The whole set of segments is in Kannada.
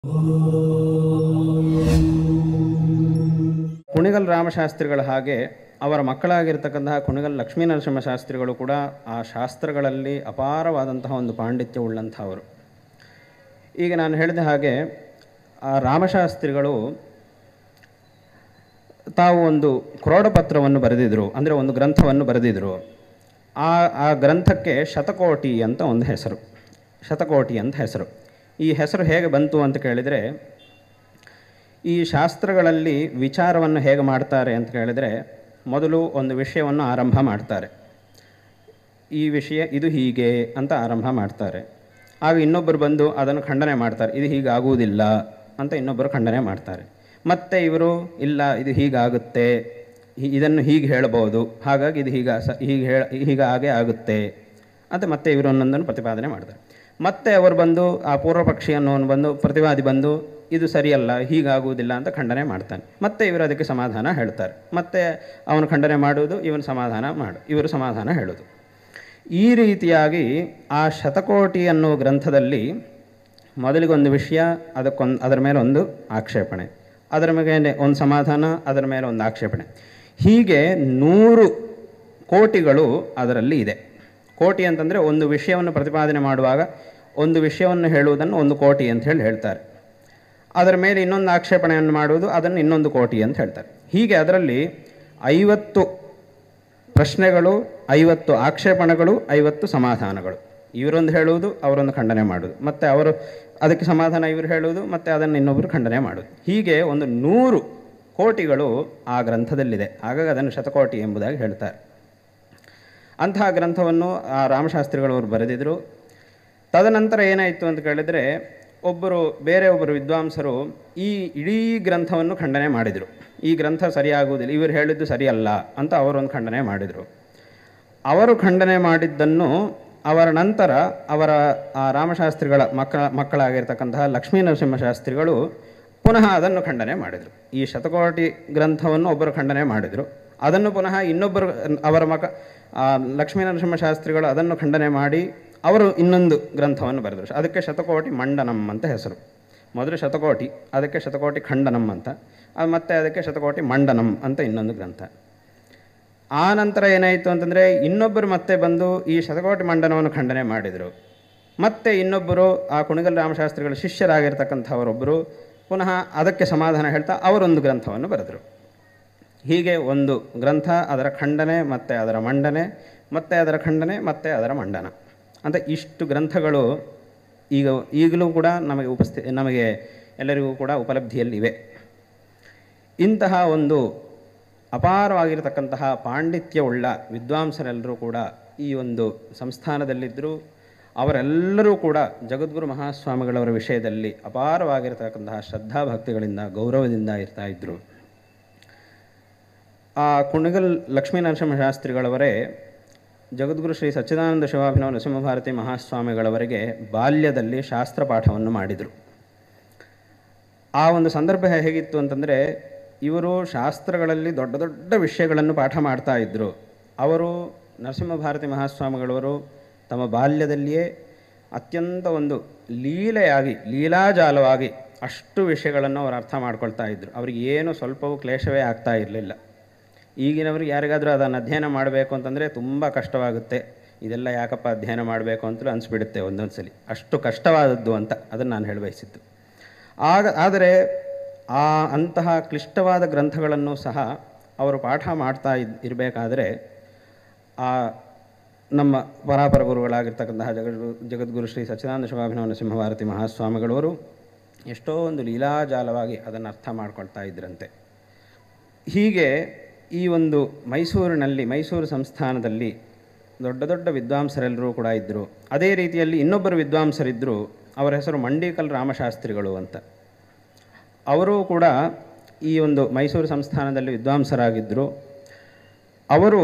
ಕುಣಿಗಲ್ ರಾಮಶಾಸ್ತ್ರಿಗಳ ಹಾಗೆ ಅವರ ಮಕ್ಕಳಾಗಿರ್ತಕ್ಕಂತಹ ಕುಣಿಗಲ್ ಲಕ್ಷ್ಮೀ ನರಸಿಂಹ ಶಾಸ್ತ್ರಿಗಳು ಕೂಡ ಆ ಶಾಸ್ತ್ರಗಳಲ್ಲಿ ಅಪಾರವಾದಂತಹ ಒಂದು ಪಾಂಡಿತ್ಯ ಉಳ್ಳಂಥವರು ಈಗ ನಾನು ಹೇಳಿದ ಹಾಗೆ ಆ ರಾಮಶಾಸ್ತ್ರಿಗಳು ತಾವು ಒಂದು ಕ್ರೋಡಪತ್ರವನ್ನು ಬರೆದಿದ್ರು ಅಂದರೆ ಒಂದು ಗ್ರಂಥವನ್ನು ಬರೆದಿದ್ರು ಆ ಆ ಗ್ರಂಥಕ್ಕೆ ಶತಕೋಟಿ ಅಂತ ಒಂದು ಹೆಸರು ಶತಕೋಟಿ ಅಂತ ಹೆಸರು ಈ ಹೆಸರು ಹೇಗೆ ಬಂತು ಅಂತ ಕೇಳಿದರೆ ಈ ಶಾಸ್ತ್ರಗಳಲ್ಲಿ ವಿಚಾರವನ್ನು ಹೇಗೆ ಮಾಡ್ತಾರೆ ಅಂತ ಕೇಳಿದರೆ ಮೊದಲು ಒಂದು ವಿಷಯವನ್ನು ಆರಂಭ ಮಾಡ್ತಾರೆ ಈ ವಿಷಯ ಇದು ಹೀಗೆ ಅಂತ ಆರಂಭ ಮಾಡ್ತಾರೆ ಆಗ ಇನ್ನೊಬ್ಬರು ಬಂದು ಅದನ್ನು ಖಂಡನೆ ಮಾಡ್ತಾರೆ ಇದು ಹೀಗಾಗುವುದಿಲ್ಲ ಅಂತ ಇನ್ನೊಬ್ಬರು ಖಂಡನೆ ಮಾಡ್ತಾರೆ ಮತ್ತೆ ಇವರು ಇಲ್ಲ ಇದು ಹೀಗಾಗುತ್ತೆ ಹಿ- ಇದನ್ನು ಹೀಗೆ ಹೇಳ್ಬೋದು ಹಾಗಾಗಿ ಇದು ಹೀಗ ಸ ಹೀಗೆ ಹೇಳ ಹೀಗೆ ಹಾಗೆ ಆಗುತ್ತೆ ಅಂತ ಮತ್ತೆ ಇವರು ಒಂದೊಂದನ್ನು ಪ್ರತಿಪಾದನೆ ಮಾಡ್ತಾರೆ ಮತ್ತೆ ಅವರು ಬಂದು ಆ ಪೂರ್ವ ಪಕ್ಷಿ ಅನ್ನೋನು ಬಂದು ಪ್ರತಿವಾದಿ ಬಂದು ಇದು ಸರಿಯಲ್ಲ ಹೀಗಾಗುವುದಿಲ್ಲ ಅಂತ ಖಂಡನೆ ಮಾಡ್ತಾನೆ ಮತ್ತೆ ಇವರು ಅದಕ್ಕೆ ಸಮಾಧಾನ ಹೇಳ್ತಾರೆ ಮತ್ತೆ ಅವನು ಖಂಡನೆ ಮಾಡುವುದು ಇವನು ಸಮಾಧಾನ ಮಾಡು ಇವರು ಸಮಾಧಾನ ಹೇಳೋದು ಈ ರೀತಿಯಾಗಿ ಆ ಶತಕೋಟಿ ಅನ್ನೋ ಗ್ರಂಥದಲ್ಲಿ ಮೊದಲಿಗೊಂದು ವಿಷಯ ಅದಕ್ಕೊಂದು ಅದರ ಮೇಲೆ ಒಂದು ಆಕ್ಷೇಪಣೆ ಅದರ ಮೇಲೆ ಒಂದು ಸಮಾಧಾನ ಅದರ ಮೇಲೆ ಒಂದು ಆಕ್ಷೇಪಣೆ ಹೀಗೆ ನೂರು ಕೋಟಿಗಳು ಅದರಲ್ಲಿ ಇದೆ ಕೋಟಿ ಅಂತಂದರೆ ಒಂದು ವಿಷಯವನ್ನು ಪ್ರತಿಪಾದನೆ ಮಾಡುವಾಗ ಒಂದು ವಿಷಯವನ್ನು ಹೇಳುವುದನ್ನು ಒಂದು ಕೋಟಿ ಅಂತ ಹೇಳಿ ಹೇಳ್ತಾರೆ ಅದರ ಮೇಲೆ ಇನ್ನೊಂದು ಆಕ್ಷೇಪಣೆಯನ್ನು ಮಾಡುವುದು ಅದನ್ನು ಇನ್ನೊಂದು ಕೋಟಿ ಅಂತ ಹೇಳ್ತಾರೆ ಹೀಗೆ ಅದರಲ್ಲಿ ಐವತ್ತು ಪ್ರಶ್ನೆಗಳು ಐವತ್ತು ಆಕ್ಷೇಪಣೆಗಳು ಐವತ್ತು ಸಮಾಧಾನಗಳು ಇವರೊಂದು ಹೇಳುವುದು ಅವರೊಂದು ಖಂಡನೆ ಮಾಡುವುದು ಮತ್ತು ಅವರು ಅದಕ್ಕೆ ಸಮಾಧಾನ ಇವರು ಹೇಳುವುದು ಮತ್ತು ಅದನ್ನು ಇನ್ನೊಬ್ಬರು ಖಂಡನೆ ಮಾಡುವುದು ಹೀಗೆ ಒಂದು ನೂರು ಕೋಟಿಗಳು ಆ ಗ್ರಂಥದಲ್ಲಿದೆ ಹಾಗಾಗಿ ಅದನ್ನು ಶತಕೋಟಿ ಎಂಬುದಾಗಿ ಹೇಳ್ತಾರೆ ಅಂತಹ ಗ್ರಂಥವನ್ನು ಆ ರಾಮಶಾಸ್ತ್ರಿಗಳವರು ಬರೆದಿದ್ದರು ತದನಂತರ ಏನಾಯಿತು ಅಂತ ಕೇಳಿದರೆ ಒಬ್ಬರು ಬೇರೆ ಒಬ್ಬರು ವಿದ್ವಾಂಸರು ಈ ಇಡೀ ಗ್ರಂಥವನ್ನು ಖಂಡನೆ ಮಾಡಿದರು ಈ ಗ್ರಂಥ ಸರಿಯಾಗುವುದಿಲ್ಲ ಇವರು ಹೇಳಿದ್ದು ಸರಿಯಲ್ಲ ಅಂತ ಅವರೊಂದು ಖಂಡನೆ ಮಾಡಿದರು ಅವರು ಖಂಡನೆ ಮಾಡಿದ್ದನ್ನು ಅವರ ನಂತರ ಅವರ ಆ ರಾಮಶಾಸ್ತ್ರಿಗಳ ಮಕ್ಕಳ ಮಕ್ಕಳಾಗಿರ್ತಕ್ಕಂತಹ ಲಕ್ಷ್ಮೀ ನರಸಿಂಹ ಶಾಸ್ತ್ರಿಗಳು ಪುನಃ ಅದನ್ನು ಖಂಡನೆ ಮಾಡಿದರು ಈ ಶತಕೋಟಿ ಗ್ರಂಥವನ್ನು ಒಬ್ಬರು ಖಂಡನೆ ಮಾಡಿದರು ಅದನ್ನು ಪುನಃ ಇನ್ನೊಬ್ಬರು ಅವರ ಮಕ ಆ, ಲಕ್ಷ್ಮೀ ನರಸಿಂಹ ಶಾಸ್ತ್ರಿಗಳು ಅದನ್ನು ಖಂಡನೆ ಮಾಡಿ ಅವರು ಇನ್ನೊಂದು ಗ್ರಂಥವನ್ನು ಬರೆದರು ಅದಕ್ಕೆ ಶತಕೋಟಿ ಮಂಡನಂ ಅಂತ ಹೆಸರು ಮೊದಲು ಶತಕೋಟಿ ಅದಕ್ಕೆ ಶತಕೋಟಿ ಖಂಡನಂ ಅಂತ ಅದು ಮತ್ತೆ ಅದಕ್ಕೆ ಶತಕೋಟಿ ಮಂಡನಂ ಅಂತ ಇನ್ನೊಂದು ಗ್ರಂಥ ಆ ನಂತರ ಏನಾಯಿತು ಅಂತಂದರೆ ಇನ್ನೊಬ್ಬರು ಮತ್ತೆ ಬಂದು ಈ ಶತಕೋಟಿ ಮಂಡನವನ್ನು ಖಂಡನೆ ಮಾಡಿದರು ಮತ್ತೆ ಇನ್ನೊಬ್ಬರು ಆ ಕುಣಿಗಲ್ ರಾಮಶಾಸ್ತ್ರಿಗಳ ಶಿಷ್ಯರಾಗಿರ್ತಕ್ಕಂಥವರೊಬ್ಬರು ಪುನಃ ಅದಕ್ಕೆ ಸಮಾಧಾನ ಹೇಳ್ತಾ ಅವರೊಂದು ಗ್ರಂಥವನ್ನು ಬರೆದರು ಹೀಗೆ ಒಂದು ಗ್ರಂಥ ಅದರ ಖಂಡನೆ ಮತ್ತು ಅದರ ಮಂಡನೆ ಮತ್ತು ಅದರ ಖಂಡನೆ ಮತ್ತು ಅದರ ಮಂಡನ ಅಂತ ಇಷ್ಟು ಗ್ರಂಥಗಳು ಈಗ ಈಗಲೂ ಕೂಡ ನಮಗೆ ಉಪಸ್ಥಿ ನಮಗೆ ಎಲ್ಲರಿಗೂ ಕೂಡ ಉಪಲಬ್ಧಿಯಲ್ಲಿವೆ ಇಂತಹ ಒಂದು ಅಪಾರವಾಗಿರತಕ್ಕಂತಹ ಪಾಂಡಿತ್ಯವುಳ್ಳ ವಿದ್ವಾಂಸರೆಲ್ಲರೂ ಕೂಡ ಈ ಒಂದು ಸಂಸ್ಥಾನದಲ್ಲಿದ್ದರು ಅವರೆಲ್ಲರೂ ಕೂಡ ಜಗದ್ಗುರು ಮಹಾಸ್ವಾಮಿಗಳವರ ವಿಷಯದಲ್ಲಿ ಅಪಾರವಾಗಿರತಕ್ಕಂತಹ ಶ್ರದ್ಧಾಭಕ್ತಿಗಳಿಂದ ಗೌರವದಿಂದ ಇರ್ತಾ ಇದ್ದರು ಆ ಕುಣಿಗಲ್ ಲಕ್ಷ್ಮೀನರಸಿಂಹ ಶಾಸ್ತ್ರಿಗಳವರೇ ಜಗದ್ಗುರು ಶ್ರೀ ಸಚ್ಚಿದಾನಂದ ಶಿವಾಭಿನವ ನರಸಿಂಹಭಾರತಿ ಮಹಾಸ್ವಾಮಿಗಳವರಿಗೆ ಬಾಲ್ಯದಲ್ಲಿ ಶಾಸ್ತ್ರ ಪಾಠವನ್ನು ಮಾಡಿದರು ಆ ಒಂದು ಸಂದರ್ಭ ಹೇಗಿತ್ತು ಅಂತಂದರೆ ಇವರು ಶಾಸ್ತ್ರಗಳಲ್ಲಿ ದೊಡ್ಡ ದೊಡ್ಡ ವಿಷಯಗಳನ್ನು ಪಾಠ ಮಾಡ್ತಾ ಇದ್ದರು ಅವರು ನರಸಿಂಹಭಾರತಿ ಮಹಾಸ್ವಾಮಿಗಳವರು ತಮ್ಮ ಬಾಲ್ಯದಲ್ಲಿಯೇ ಅತ್ಯಂತ ಒಂದು ಲೀಲೆಯಾಗಿ ಲೀಲಾಜಾಲವಾಗಿ ಅಷ್ಟು ವಿಷಯಗಳನ್ನು ಅವರು ಅರ್ಥ ಮಾಡ್ಕೊಳ್ತಾ ಇದ್ದರು ಅವ್ರಿಗೆ ಏನು ಸ್ವಲ್ಪವೂ ಕ್ಲೇಶವೇ ಆಗ್ತಾ ಇರಲಿಲ್ಲ ಈಗಿನವ್ರಿಗೆ ಯಾರಿಗಾದರೂ ಅದನ್ನು ಅಧ್ಯಯನ ಮಾಡಬೇಕು ಅಂತಂದರೆ ತುಂಬ ಕಷ್ಟವಾಗುತ್ತೆ ಇದೆಲ್ಲ ಯಾಕಪ್ಪ ಅಧ್ಯಯನ ಮಾಡಬೇಕು ಅಂತಲೂ ಅನಿಸ್ಬಿಡುತ್ತೆ ಒಂದೊಂದು ಸಲ ಅಷ್ಟು ಕಷ್ಟವಾದದ್ದು ಅಂತ ಅದನ್ನು ನಾನು ಹೇಳಬಯಸಿದ್ದು ಆಗ ಆದರೆ ಆ ಅಂತಹ ಕ್ಲಿಷ್ಟವಾದ ಗ್ರಂಥಗಳನ್ನು ಸಹ ಅವರು ಪಾಠ ಮಾಡ್ತಾ ಇದ್ ಇರಬೇಕಾದ್ರೆ ಆ ನಮ್ಮ ಪರಾಪರ ಗುರುಗಳಾಗಿರ್ತಕ್ಕಂತಹ ಜಗದ್ಗುರು ಜಗದ್ಗುರು ಶ್ರೀ ಸಚ್ಚಿದಾನಂದ ಶಿವಾಭಿನವ ನರಸಿಂಹಭಾರತಿ ಮಹಾಸ್ವಾಮಿಗಳವರು ಎಷ್ಟೋ ಒಂದು ಲೀಲಾಜಾಲವಾಗಿ ಅದನ್ನು ಅರ್ಥ ಮಾಡ್ಕೊಳ್ತಾ ಇದ್ರಂತೆ ಹೀಗೆ ಈ ಒಂದು ಮೈಸೂರಿನಲ್ಲಿ ಮೈಸೂರು ಸಂಸ್ಥಾನದಲ್ಲಿ ದೊಡ್ಡ ದೊಡ್ಡ ವಿದ್ವಾಂಸರೆಲ್ಲರೂ ಕೂಡ ಇದ್ದರು ಅದೇ ರೀತಿಯಲ್ಲಿ ಇನ್ನೊಬ್ಬರು ವಿದ್ವಾಂಸರಿದ್ದರು ಅವರ ಹೆಸರು ಮಂಡೀಕಲ್ ರಾಮಶಾಸ್ತ್ರಿಗಳು ಅಂತ ಅವರು ಕೂಡ ಈ ಒಂದು ಮೈಸೂರು ಸಂಸ್ಥಾನದಲ್ಲಿ ವಿದ್ವಾಂಸರಾಗಿದ್ದರು ಅವರು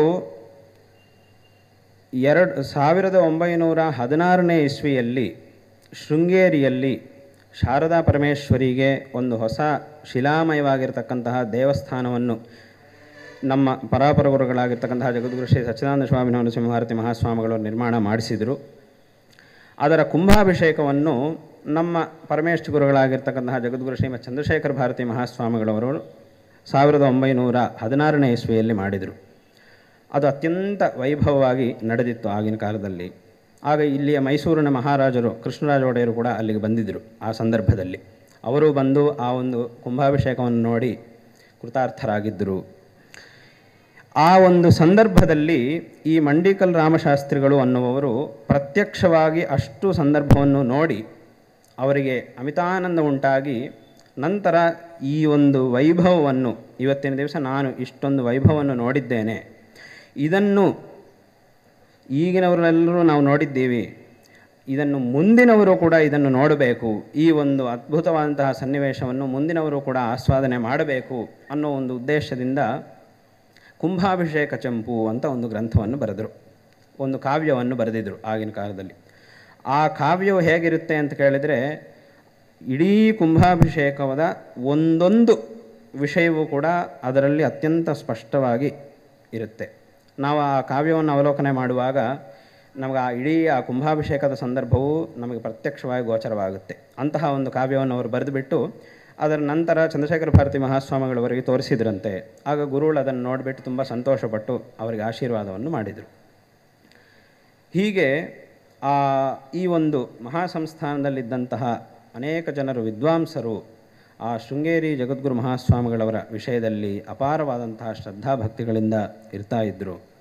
ಎರಡು ಸಾವಿರದ ಒಂಬೈನೂರ ಹದಿನಾರನೇ ಇಸ್ವಿಯಲ್ಲಿ ಶೃಂಗೇರಿಯಲ್ಲಿ ಶಾರದಾ ಪರಮೇಶ್ವರಿಗೆ ಒಂದು ಹೊಸ ಶಿಲಾಮಯವಾಗಿರ್ತಕ್ಕಂತಹ ದೇವಸ್ಥಾನವನ್ನು ನಮ್ಮ ಪರಾಪರ ಗುರುಗಳಾಗಿರ್ತಕ್ಕಂತಹ ಜಗದ್ಗುರು ಶ್ರೀ ಸಚ್ಚಿದಾನಂದ ಸ್ವಾಮಿ ನರಸಿಂಹಭಾರತಿ ಮಹಾಸ್ವಾಮಿಗಳು ನಿರ್ಮಾಣ ಮಾಡಿಸಿದರು ಅದರ ಕುಂಭಾಭಿಷೇಕವನ್ನು ನಮ್ಮ ಪರಮೇಶ್ವರ ಗುರುಗಳಾಗಿರ್ತಕ್ಕಂತಹ ಜಗದ್ಗುರು ಶ್ರೀಮತ್ ಚಂದ್ರಶೇಖರ ಭಾರತಿ ಮಹಾಸ್ವಾಮಿಗಳವರು ಸಾವಿರದ ಒಂಬೈನೂರ ಹದಿನಾರನೇ ಇಸ್ವಿಯಲ್ಲಿ ಮಾಡಿದರು ಅದು ಅತ್ಯಂತ ವೈಭವವಾಗಿ ನಡೆದಿತ್ತು ಆಗಿನ ಕಾಲದಲ್ಲಿ ಆಗ ಇಲ್ಲಿಯ ಮೈಸೂರಿನ ಮಹಾರಾಜರು ಕೃಷ್ಣರಾಜ ಒಡೆಯರು ಕೂಡ ಅಲ್ಲಿಗೆ ಬಂದಿದ್ದರು ಆ ಸಂದರ್ಭದಲ್ಲಿ ಅವರು ಬಂದು ಆ ಒಂದು ಕುಂಭಾಭಿಷೇಕವನ್ನು ನೋಡಿ ಕೃತಾರ್ಥರಾಗಿದ್ದರು ಆ ಒಂದು ಸಂದರ್ಭದಲ್ಲಿ ಈ ಮಂಡಿಕಲ್ ರಾಮಶಾಸ್ತ್ರಿಗಳು ಅನ್ನುವವರು ಪ್ರತ್ಯಕ್ಷವಾಗಿ ಅಷ್ಟು ಸಂದರ್ಭವನ್ನು ನೋಡಿ ಅವರಿಗೆ ಅಮಿತಾನಂದ ಉಂಟಾಗಿ ನಂತರ ಈ ಒಂದು ವೈಭವವನ್ನು ಇವತ್ತಿನ ದಿವಸ ನಾನು ಇಷ್ಟೊಂದು ವೈಭವವನ್ನು ನೋಡಿದ್ದೇನೆ ಇದನ್ನು ಈಗಿನವರೆಲ್ಲರೂ ನಾವು ನೋಡಿದ್ದೀವಿ ಇದನ್ನು ಮುಂದಿನವರು ಕೂಡ ಇದನ್ನು ನೋಡಬೇಕು ಈ ಒಂದು ಅದ್ಭುತವಾದಂತಹ ಸನ್ನಿವೇಶವನ್ನು ಮುಂದಿನವರು ಕೂಡ ಆಸ್ವಾದನೆ ಮಾಡಬೇಕು ಅನ್ನೋ ಒಂದು ಉದ್ದೇಶದಿಂದ ಕುಂಭಾಭಿಷೇಕ ಚಂಪು ಅಂತ ಒಂದು ಗ್ರಂಥವನ್ನು ಬರೆದರು ಒಂದು ಕಾವ್ಯವನ್ನು ಬರೆದಿದ್ದರು ಆಗಿನ ಕಾಲದಲ್ಲಿ ಆ ಕಾವ್ಯವು ಹೇಗಿರುತ್ತೆ ಅಂತ ಕೇಳಿದರೆ ಇಡೀ ಕುಂಭಾಭಿಷೇಕದ ಒಂದೊಂದು ವಿಷಯವೂ ಕೂಡ ಅದರಲ್ಲಿ ಅತ್ಯಂತ ಸ್ಪಷ್ಟವಾಗಿ ಇರುತ್ತೆ ನಾವು ಆ ಕಾವ್ಯವನ್ನು ಅವಲೋಕನೆ ಮಾಡುವಾಗ ನಮಗೆ ಆ ಇಡೀ ಆ ಕುಂಭಾಭಿಷೇಕದ ಸಂದರ್ಭವು ನಮಗೆ ಪ್ರತ್ಯಕ್ಷವಾಗಿ ಗೋಚರವಾಗುತ್ತೆ ಅಂತಹ ಒಂದು ಕಾವ್ಯವನ್ನು ಅವರು ಬರೆದುಬಿಟ್ಟು ಅದರ ನಂತರ ಚಂದ್ರಶೇಖರ ಭಾರತಿ ಮಹಾಸ್ವಾಮಿಗಳವರಿಗೆ ತೋರಿಸಿದ್ರಂತೆ ಆಗ ಗುರುಗಳು ಅದನ್ನು ನೋಡಿಬಿಟ್ಟು ತುಂಬ ಸಂತೋಷಪಟ್ಟು ಅವರಿಗೆ ಆಶೀರ್ವಾದವನ್ನು ಮಾಡಿದರು ಹೀಗೆ ಆ ಈ ಒಂದು ಮಹಾಸಂಸ್ಥಾನದಲ್ಲಿದ್ದಂತಹ ಅನೇಕ ಜನರು ವಿದ್ವಾಂಸರು ಆ ಶೃಂಗೇರಿ ಜಗದ್ಗುರು ಮಹಾಸ್ವಾಮಿಗಳವರ ವಿಷಯದಲ್ಲಿ ಅಪಾರವಾದಂತಹ ಶ್ರದ್ಧಾಭಕ್ತಿಗಳಿಂದ ಇರ್ತಾ ಇದ್ದರು